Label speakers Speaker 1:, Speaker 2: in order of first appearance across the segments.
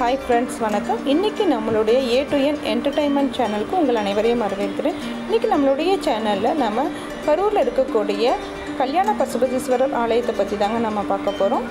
Speaker 1: hi friends வணக்கம் இன்றைக்கி நம்மளுடைய ஏ டு என் என்டர்டைன்மெண்ட் சேனலுக்கு உங்கள் அனைவரையும் வரவேற்கிறேன் இன்றைக்கி நம்மளுடைய சேனலில் நம்ம கரூரில் இருக்கக்கூடிய கல்யாண பசுபதீஸ்வரர் ஆலயத்தை பற்றி தாங்க நம்ம பார்க்க போகிறோம்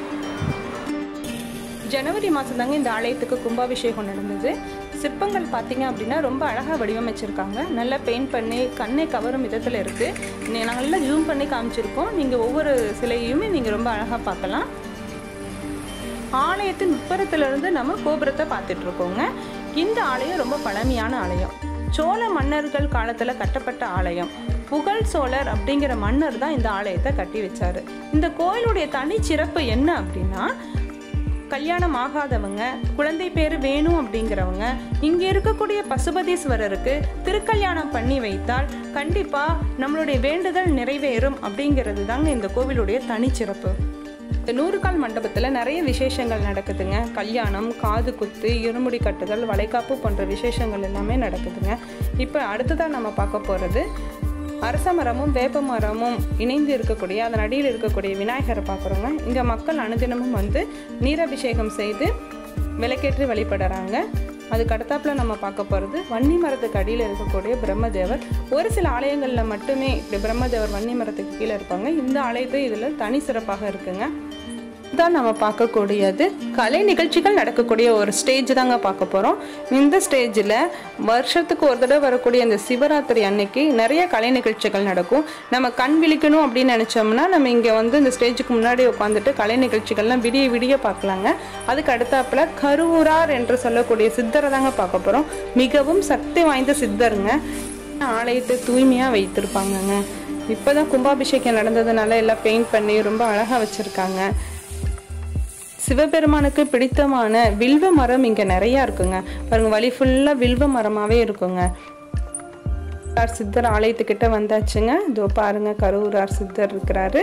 Speaker 1: ஜனவரி மாதம் தாங்க இந்த ஆலயத்துக்கு கும்பாபிஷேகம் நடந்தது சிற்பங்கள் பார்த்தீங்க அப்படின்னா ரொம்ப அழகாக வடிவமைச்சிருக்காங்க நல்லா பெயிண்ட் பண்ணி கண்ணை கவரும் விதத்தில் இருக்குது நாங்கள் நல்லா ஜூம் பண்ணி காமிச்சிருக்கோம் நீங்கள் ஒவ்வொரு சிலையுமே நீங்கள் ரொம்ப அழகாக பார்க்கலாம் ஆலயத்தின் உட்புறத்திலிருந்து நம்ம கோபுரத்தை பார்த்துட்டு இருக்கோங்க இந்த ஆலயம் ரொம்ப பழமையான ஆலயம் சோழ மன்னர்கள் காலத்தில் கட்டப்பட்ட ஆலயம் புகழ் சோழர் அப்படிங்கிற மன்னர் தான் இந்த ஆலயத்தை கட்டி வச்சாரு இந்த கோயிலுடைய தனி சிறப்பு என்ன அப்படின்னா கல்யாணம் ஆகாதவங்க குழந்தை பேர் வேணும் அப்படிங்கிறவங்க இங்கே இருக்கக்கூடிய பசுபதீஸ்வரருக்கு திருக்கல்யாணம் பண்ணி வைத்தால் கண்டிப்பாக நம்மளுடைய வேண்டுதல் நிறைவேறும் அப்படிங்கிறது தாங்க இந்த கோவிலுடைய தனிச்சிறப்பு இந்த நூறுகால் மண்டபத்தில் நிறைய விசேஷங்கள் நடக்குதுங்க கல்யாணம் காது குத்து இருமுடி கட்டுதல் வளைகாப்பு போன்ற விசேஷங்கள் எல்லாமே நடக்குதுங்க இப்போ அடுத்ததாக நம்ம பார்க்க போகிறது அரச மரமும் வேப்ப மரமும் இணைந்து இருக்கக்கூடிய அதன் அடியில் இருக்கக்கூடிய விநாயகரை பார்க்குறோங்க இங்கே மக்கள் அனுதினமும் வந்து நீரபிஷேகம் செய்து விளக்கேற்றி வழிபடுறாங்க அதுக்கு அடுத்தாப்புல நம்ம பார்க்க போகிறது வன்னி மரத்துக்கு அடியில் இருக்கக்கூடிய பிரம்மதேவர் ஒரு சில ஆலயங்களில் மட்டுமே இப்படி பிரம்மதேவர் வன்னி மரத்துக்கு கீழே இருப்பாங்க இந்த ஆலயத்தை இதில் தனி சிறப்பாக இருக்குங்க தான் நம்ம பார்க்கக்கூடியது கலை நிகழ்ச்சிகள் நடக்கக்கூடிய ஒரு ஸ்டேஜ் தாங்க பார்க்க போகிறோம் இந்த ஸ்டேஜில் வருஷத்துக்கு ஒரு தடவை வரக்கூடிய இந்த சிவராத்திரி அன்னைக்கு நிறைய கலை நிகழ்ச்சிகள் நடக்கும் நம்ம கண் விழிக்கணும் அப்படின்னு நினச்சோம்னா நம்ம இங்கே வந்து இந்த ஸ்டேஜுக்கு முன்னாடி உட்காந்துட்டு கலை நிகழ்ச்சிகள்லாம் விடிய விடிய பார்க்கலாங்க அதுக்கு அடுத்தாப்புல கருவூரார் என்று சொல்லக்கூடிய சித்தரை தாங்க பார்க்க போகிறோம் மிகவும் சக்தி வாய்ந்த சித்தருங்க ஆலயத்தை தூய்மையாக வைத்திருப்பாங்கங்க இப்போதான் கும்பாபிஷேகம் நடந்ததுனால எல்லாம் பெயிண்ட் பண்ணி ரொம்ப அழகாக வச்சுருக்காங்க சிவபெருமானுக்கு பிடித்தமான வில்வ மரம் இங்கே நிறையா இருக்குங்க பாருங்க வழி ஃபுல்லாக வில்வ மரமாகவே இருக்குங்க கரூரார் சித்தர் ஆலயத்துக்கிட்ட வந்தாச்சுங்க இதோ பாருங்க கரூரார் சித்தர் இருக்கிறாரு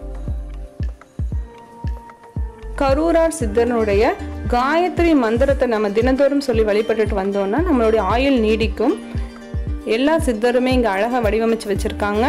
Speaker 1: கரூரார் சித்தனுடைய காயத்ரி மந்திரத்தை நம்ம தினந்தோறும் சொல்லி வழிபட்டுட்டு வந்தோம்னா நம்மளுடைய ஆயுள் நீடிக்கும் எல்லா சித்தருமே இங்கே அழகாக வடிவமைச்சு வச்சுருக்காங்க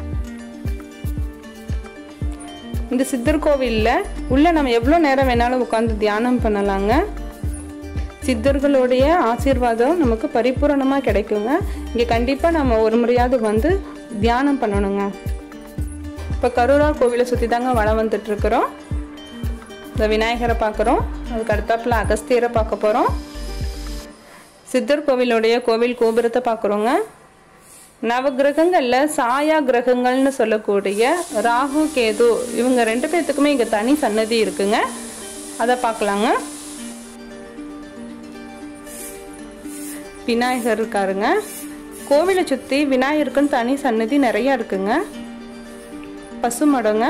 Speaker 1: இந்த சித்தர் கோவிலில் உள்ள நம்ம எவ்வளோ நேரம் வேணாலும் உட்காந்து தியானம் பண்ணலாங்க சித்தர்களுடைய ஆசீர்வாதம் நமக்கு பரிபூரணமாக கிடைக்குங்க இங்கே கண்டிப்பாக நம்ம ஒரு முறையாவது வந்து தியானம் பண்ணணுங்க இப்போ கரூரார் கோவிலை சுற்றி தாங்க வளம் வந்துட்டுருக்குறோம் இந்த விநாயகரை பார்க்குறோம் அதுக்கு அடுத்தாப்புல அகஸ்தியரை பார்க்க போகிறோம் சித்தர் கோவிலுடைய கோவில் கோபுரத்தை பார்க்குறோங்க நவகிரகங்களில் சாயா கிரகங்கள்னு சொல்லக்கூடிய ராகு கேது இவங்க ரெண்டு பேர்த்துக்குமே இங்கே தனி சன்னதி இருக்குங்க அதை பார்க்கலாங்க விநாயகர் இருக்காருங்க கோவிலை சுற்றி விநாயகருக்குன்னு தனி சன்னதி நிறைய இருக்குங்க பசுமடங்க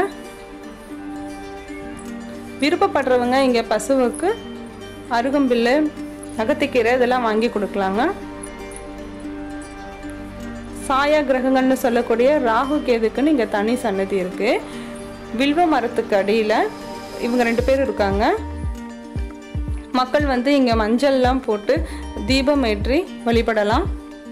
Speaker 1: விருப்பப்படுறவங்க இங்கே பசுவுக்கு அருகம்பில்லு அகத்திக்கீரை இதெல்லாம் வாங்கி கொடுக்கலாங்க சாயா கிரகங்கள்னு சொல்லக்கூடிய ராகு கேதுக்குன்னு இங்கே தனி சன்னதி இருக்குது வில்வ மரத்துக்கு அடியில் இவங்க ரெண்டு பேர் இருக்காங்க மக்கள் வந்து இங்கே மஞ்சள்லாம் போட்டு தீபம் ஏற்றி வழிபடலாம்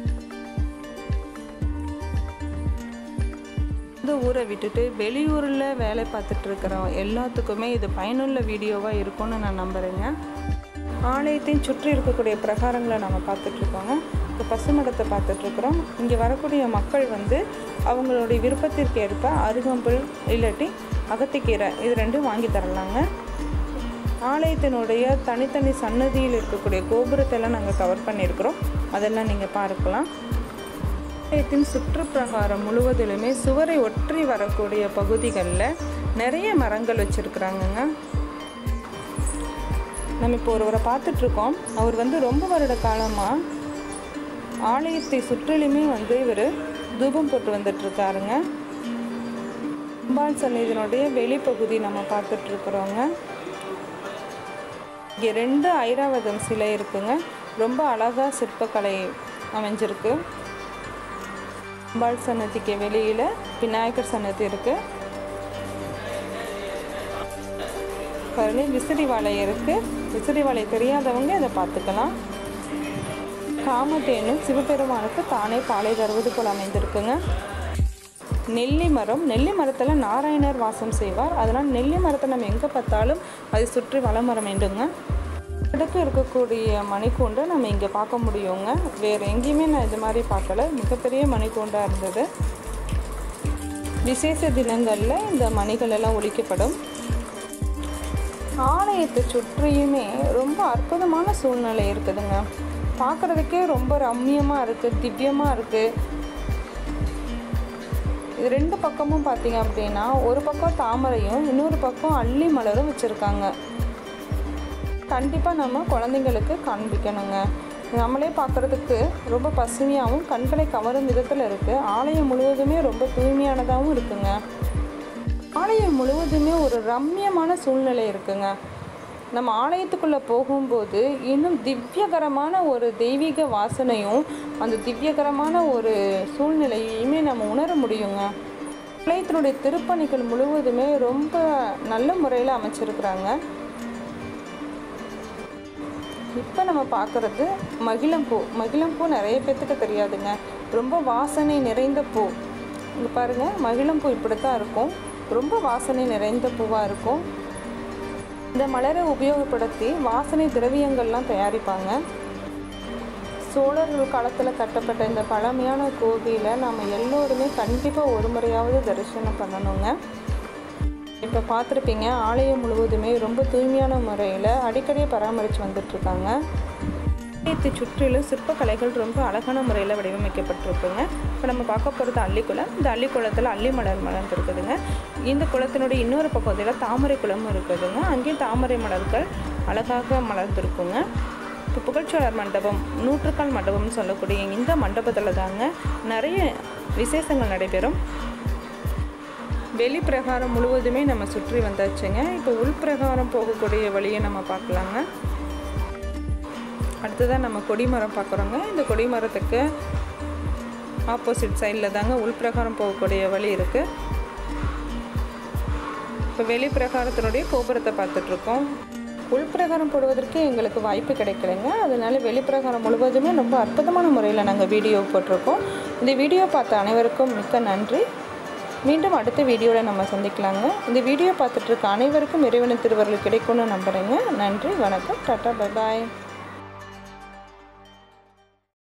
Speaker 1: இந்த ஊரை விட்டுட்டு வெளியூரில் வேலை பார்த்துட்டு இருக்கிற எல்லாத்துக்குமே இது பயனுள்ள வீடியோவாக இருக்கும்னு நான் நம்புகிறேங்க ஆலயத்தையும் சுற்றி இருக்கக்கூடிய பிரகாரங்களை நம்ம பார்த்துட்ருக்கோங்க இப்போ பசுமடத்தை பார்த்துட்ருக்குறோம் இங்கே வரக்கூடிய மக்கள் வந்து அவங்களுடைய விருப்பத்திற்கு ஏற்ப அருகம்புல் இல்லாட்டி அகத்திக்கீரை இது ரெண்டும் வாங்கி தரலாங்க ஆலயத்தினுடைய தனித்தனி சன்னதியில் இருக்கக்கூடிய கோபுரத்தெல்லாம் நாங்கள் கவர் பண்ணியிருக்கிறோம் அதெல்லாம் நீங்கள் பார்க்கலாம் ஆலயத்தின் சுற்றுப்பிரகாரம் முழுவதிலுமே சுவரை ஒற்றி வரக்கூடிய பகுதிகளில் நிறைய மரங்கள் வச்சுருக்குறாங்கங்க நம்ம இப்போ ஒருவரை பார்த்துட்ருக்கோம் அவர் வந்து ரொம்ப வருட காலமாக ஆலயத்தை சுற்றிலுமே வந்து இவர் தூபம் போட்டு வந்துட்டுருக்காருங்க அம்பாள் சன்னிதினுடைய வெளிப்பகுதி நம்ம பார்த்துட்ருக்குறோங்க இங்கே ரெண்டு ஐராவதம் சிலை இருக்குங்க ரொம்ப அழகாக சிற்பக்கலை அமைஞ்சிருக்கு அம்பாள் சன்னதிக்கு வெளியில் விநாயகர் சன்னதி இருக்குது பாருங்க விசிறி வாழை இருக்குது விசிறி வாழை தெரியாதவங்க இதை பார்த்துக்கலாம் காமதேனு சிவபெருமானுக்கு தானே பாலை தருவது போல் அமைந்திருக்குங்க நெல்லி மரம் நெல்லி மரத்தில் நாராயணர் வாசம் செய்வார் அதனால் நெல்லி மரத்தை நம்ம எங்கே பார்த்தாலும் அதை சுற்றி வலம் வர வேண்டுங்க அடுக்கு இருக்கக்கூடிய மணிக்கூண்டை நம்ம இங்கே பார்க்க முடியுங்க வேறு எங்கேயுமே நான் இது மாதிரி பார்க்கல மிகப்பெரிய மணிக்கூண்டாக இருந்தது விசேஷ தினங்களில் இந்த மணிகள் எல்லாம் ஒழிக்கப்படும் ஆலயத்தை சுற்றியுமே ரொம்ப அற்புதமான சூழ்நிலை இருக்குதுங்க பார்க்குறதுக்கே ரொம்ப ரம்மியமாக இருக்குது திவ்யமாக இருக்குது இது ரெண்டு பக்கமும் பார்த்தீங்க அப்படின்னா ஒரு பக்கம் தாமரையும் இன்னொரு பக்கம் அள்ளி மலரும் வச்சுருக்காங்க கண்டிப்பாக நம்ம குழந்தைங்களுக்கு காண்பிக்கணுங்க நம்மளே பார்க்குறதுக்கு ரொம்ப பசுமையாகவும் கண்களை கவரும் விதத்தில் இருக்குது ஆலயம் முழுவதுமே ரொம்ப தூய்மையானதாகவும் இருக்குங்க ஆலயம் முழுவதுமே ஒரு ரம்மியமான சூழ்நிலை இருக்குங்க நம்ம ஆலயத்துக்குள்ளே போகும்போது இன்னும் திவ்யகரமான ஒரு தெய்வீக வாசனையும் அந்த திவ்யகரமான ஒரு சூழ்நிலையுமே நம்ம உணர முடியுங்க ஆலயத்தினுடைய திருப்பணிகள் முழுவதுமே ரொம்ப நல்ல முறையில் அமைச்சிருக்கிறாங்க இப்போ நம்ம பார்க்குறது மகிழம்பூ மகிழம்பூ நிறைய பேர்த்துக்கு தெரியாதுங்க ரொம்ப வாசனை நிறைந்த பூ இங்கே பாருங்கள் மகிழம்பூ இப்படி தான் இருக்கும் ரொம்ப வாசனை நிறைந்த பூவாக இருக்கும் இந்த மலரை உபயோகப்படுத்தி வாசனை திரவியங்கள்லாம் தயாரிப்பாங்க சோழர்கள் காலத்தில் கட்டப்பட்ட இந்த பழமையான கோவிலை நம்ம எல்லோருமே கண்டிப்பாக ஒரு முறையாவது தரிசனம் பண்ணணுங்க இப்போ பார்த்துருப்பீங்க ஆலயம் முழுவதுமே ரொம்ப தூய்மையான முறையில் அடிக்கடி பராமரித்து வந்துட்டுருக்காங்க ஆலயத்தை சுற்றிலும் சிற்பக்கலைகள் ரொம்ப அழகான முறையில் வடிவமைக்கப்பட்டிருக்குங்க இப்போ நம்ம பார்க்க போகிறது அள்ளிக்குளம் இந்த அள்ளிக்குளத்தில் அள்ளி மலர் மலர்ந்துருக்குதுங்க இந்த குளத்தினுடைய இன்னொரு பக்கத்தில் தாமரை குளமும் இருக்குதுங்க அங்கேயும் தாமரை மலர்கள் அழகாக மலர்ந்துருக்குங்க இப்போ புகழ்ச்சோழர் மண்டபம் நூற்றுக்கால் மண்டபம்னு சொல்லக்கூடிய இந்த மண்டபத்தில் தாங்க நிறைய விசேஷங்கள் நடைபெறும் வெளி பிரகாரம் முழுவதுமே நம்ம சுற்றி வந்தாச்சுங்க இப்போ உள் பிரகாரம் போகக்கூடிய வழியை நம்ம பார்க்கலாங்க அடுத்ததாக நம்ம கொடிமரம் பார்க்குறோங்க இந்த கொடிமரத்துக்கு ஆப்போசிட் சைடில் தாங்க உள் பிரகாரம் போகக்கூடிய வழி இருக்குது இப்போ வெளி பிரகாரத்தினுடைய கோபுரத்தை பார்த்துட்ருக்கோம் உள்பிரகாரம் போடுவதற்கு எங்களுக்கு வாய்ப்பு கிடைக்கலைங்க அதனால வெளிப்பிரகாரம் முழுவதுமே ரொம்ப அற்புதமான முறையில் நாங்கள் வீடியோ போட்டிருக்கோம் இந்த வீடியோ பார்த்த அனைவருக்கும் மிக்க நன்றி மீண்டும் அடுத்த வீடியோவில் நம்ம சந்திக்கலாங்க இந்த வீடியோ பார்த்துட்ருக்க அனைவருக்கும் இறைவனின் திருவருள் கிடைக்கும்னு நம்புகிறேங்க நன்றி வணக்கம் டாட்டா பை பாய்